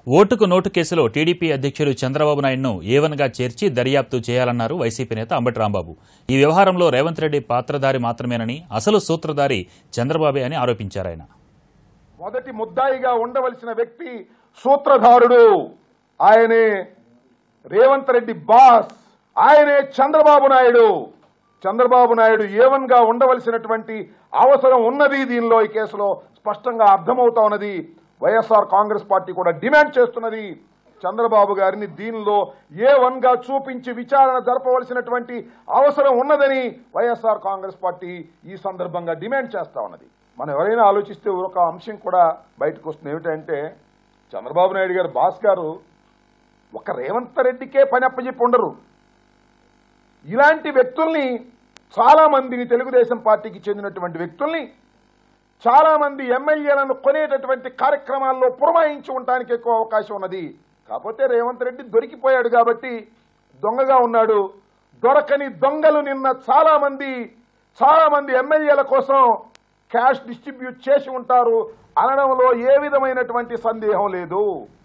ఓటుకు నోటు కేసులో టీడీపీ అధ్యక్షుడు చంద్రబాబు నాయుడును ఏవన్గా చేర్చి దర్యాప్తు చేయాలన్నారు వైసీపీ నేత అంబటి రాంబాబు ఈ వ్యవహారంలో రేవంత్ రెడ్డి పాత్రధారి మాత్రమేనని అసలు సూత్రధారి చంద్రబాబే అని ఆరోపించారు ఆయన మొదటి ముద్దాయిగా ఉండవలసిన వ్యక్తి సూత్రధారుడు ఆయనే రేవంత్ రెడ్డి బాస్ ఆయనే చంద్రబాబు నాయుడు చంద్రబాబు నాయుడు ఏవన్ గా ఉండవలసినటువంటి అవసరం ఉన్నది దీనిలో ఈ కేసులో స్పష్టంగా అర్థమవుతా ఉన్నది వైఎస్ఆర్ కాంగ్రెస్ పార్టీ కూడా డిమాండ్ చేస్తున్నది చంద్రబాబు గారిని దీనిలో ఏ వన్ గా చూపించి విచారణ జరపవలసినటువంటి అవసరం ఉన్నదని వైఎస్ఆర్ కాంగ్రెస్ పార్టీ ఈ సందర్భంగా డిమాండ్ చేస్తా ఉన్నది మనం ఎవరైనా ఆలోచిస్తే ఒక అంశం కూడా బయటకు వస్తుంది ఏమిటంటే చంద్రబాబు నాయుడు గారు బాస్ గారు ఒక రేవంత్ రెడ్డికే పని అప్పచెప్పి ఉండరు ఇలాంటి వ్యక్తుల్ని చాలా మందిని తెలుగుదేశం పార్టీకి చెందినటువంటి వ్యక్తుల్ని చాలా మంది ఎమ్మెల్యేలను కొనేటటువంటి కార్యక్రమాల్లో పురమాయించి ఉండటానికి ఎక్కువ అవకాశం ఉన్నది కాకపోతే రేవంత్ రెడ్డి దొరికిపోయాడు కాబట్టి దొంగగా ఉన్నాడు దొరకని దొంగలు నిన్న చాలా మంది చాలా మంది ఎమ్మెల్యేల కోసం క్యాష్ డిస్ట్రిబ్యూట్ చేసి ఉంటారు అనడంలో ఏ విధమైనటువంటి సందేహం లేదు